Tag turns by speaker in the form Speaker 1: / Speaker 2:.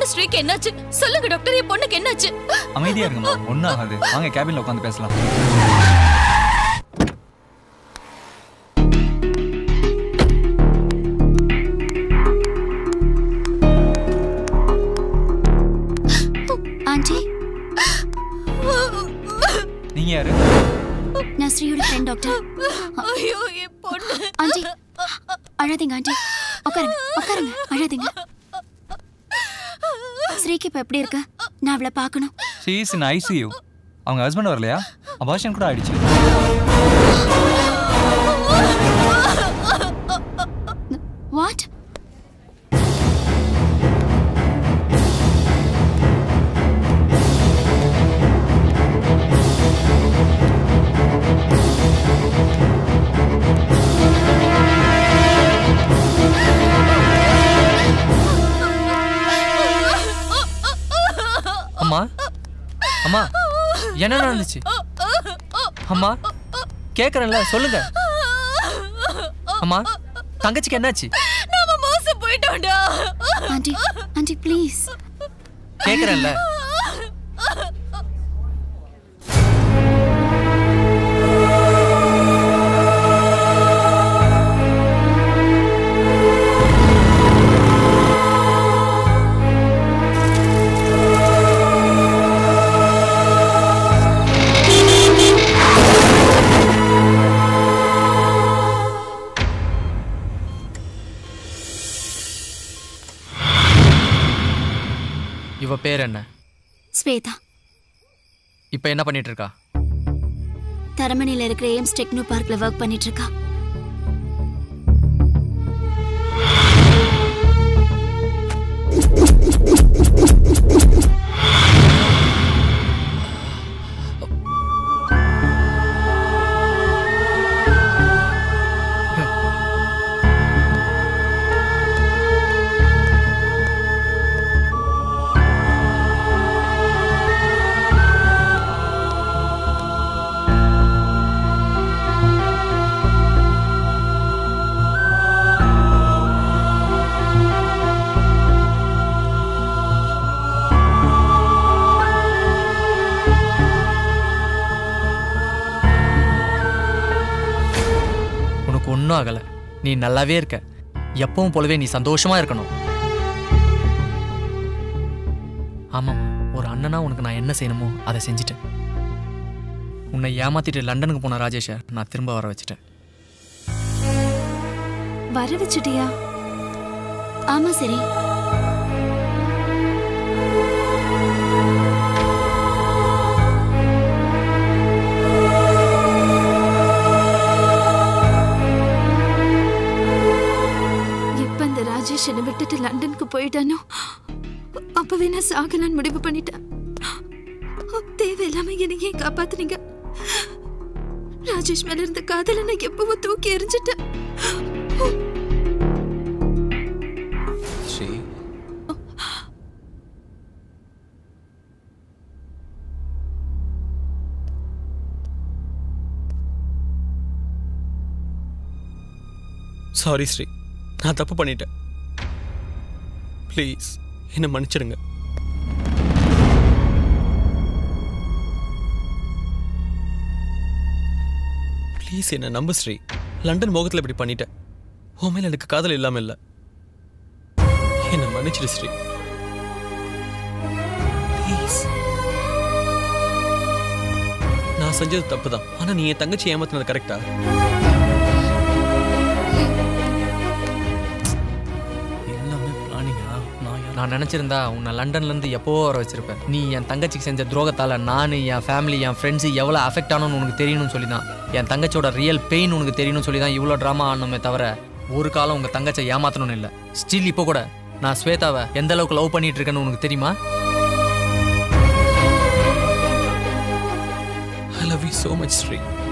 Speaker 1: பொண்ணு ஸ்ரீக்கு என்னாச்சு சொல்லுங்க டாக்டர் என் பொண்ணுக்கு என்னாச்சு
Speaker 2: அமைதியா இருங்கம்மா ஒன்றும் ஆகாது வாங்க கேபின்ல உட்காந்து பேசலாம்
Speaker 3: ஆண்டி
Speaker 2: நீங்க யாரு
Speaker 3: நான் ஸ்ரீயோட ஃப்ரெண்ட் டாக்டர்
Speaker 1: ஐயோ என் பொண்ணு
Speaker 3: ஆண்டி அழாதீங்க ஆண்டி உட்காருங்க உட்காருங்க அழாதீங்க ஸ்ரீக்கு இப்ப எப்படி இருக்கு நான் அவளை பார்க்கணும்
Speaker 2: ஷீஸ் இன் ஐசியூ அவங்க ஹஸ்பண்ட் வரலையா அபார்ஷன் கூட ஆயிடுச்சு
Speaker 3: வாட்
Speaker 4: அம்மா அம்மா என்ன நடந்துச்சு அம்மா கேக்குறேன்ல சொல்லுங்க அம்மா தங்கச்சிக்கு என்னாச்சு
Speaker 1: நாம மோசம் போயிட்டோம்டா
Speaker 3: ஆண்டி ஆண்டி ப்ளீஸ்
Speaker 4: கேக்குறேன்ல இவ பேர் என்ன
Speaker 3: ஸ்வேதா
Speaker 4: இப்ப என்ன பண்ணிட்டு இருக்கா
Speaker 3: தரமணியில இருக்கிற எய்ம்ஸ் டெக்னோ பார்க்ல ஒர்க் பண்ணிட்டு இருக்கா உனக்கு ஒன்றும் ஆகல நீ நல்லாவே இருக்க எப்பவும் போலவே நீ சந்தோஷமா இருக்கணும் ஆமாம் ஒரு அண்ணனா உனக்கு நான் என்ன செய்யணுமோ அதை செஞ்சுட்டேன் உன்னை ஏமாத்திட்டு லண்டனுக்கு போன ராஜேஷை நான் திரும்ப வர வச்சுட்டேன் வர வச்சுட்டியா ஆமா சரி
Speaker 5: எப்ப இந்த ராஜேஷ் என்னை விட்டுட்டு லண்டனுக்கு போயிட்டானோ அப்பவே நான் சாகலான்னு முடிவு பண்ணிட்டேன் தேவையில்லாம என்னையே காப்பாத்துனீங்க ராஜேஷ் மேல இருந்த காதலை நான் எப்பவோ தூக்கி எறிஞ்சிட்டேன்
Speaker 2: ஸ்ரீ
Speaker 6: சாரி ஸ்ரீ நான் தப்பு பண்ணிட்டேன் ப்ளீஸ் என்னை மன்னிச்சிடுங்க ப்ளீஸ் என்னை நம்பு ஸ்ரீ லண்டன் மோகத்தில் இப்படி பண்ணிட்டேன் உன் மேல எனக்கு காதல் இல்லாம இல்லை என்னை மன்னிச்சிடு ஸ்ரீ ப்ளீஸ் நான் செஞ்சது தப்பு தான் ஆனால் நீ என் தங்கச்சி ஏமாத்தினது கரெக்டா எல்லாமே பிளானிங்கா நான் யார்
Speaker 4: நான் நினச்சிருந்தா உன்னை லண்டன்லேருந்து எப்போவோ வர வச்சிருப்பேன் நீ என் தங்கச்சிக்கு செஞ்ச துரோகத்தால் நான் என் ஃபேமிலி என் ஃப்ரெண்ட்ஸு எவ்வளோ அஃபெக்ட் ஆனோன்னு உனக்கு தெரியணும்னு சொல்லி தான் என் தங்கச்சியோட ரியல் பெயின் உனக்கு தெரியணும்னு சொல்லி தான் இவ்வளோ ட்ராமா ஆடணுமே தவிர ஒரு காலம் உங்கள் தங்கச்சை ஏமாத்தணும்னு இல்லை ஸ்டில் இப்போ கூட நான் ஸ்வேதாவை எந்த அளவுக்கு லவ் பண்ணிட்டு இருக்கேன்னு உனக்கு தெரியுமா
Speaker 6: I love you so much Sri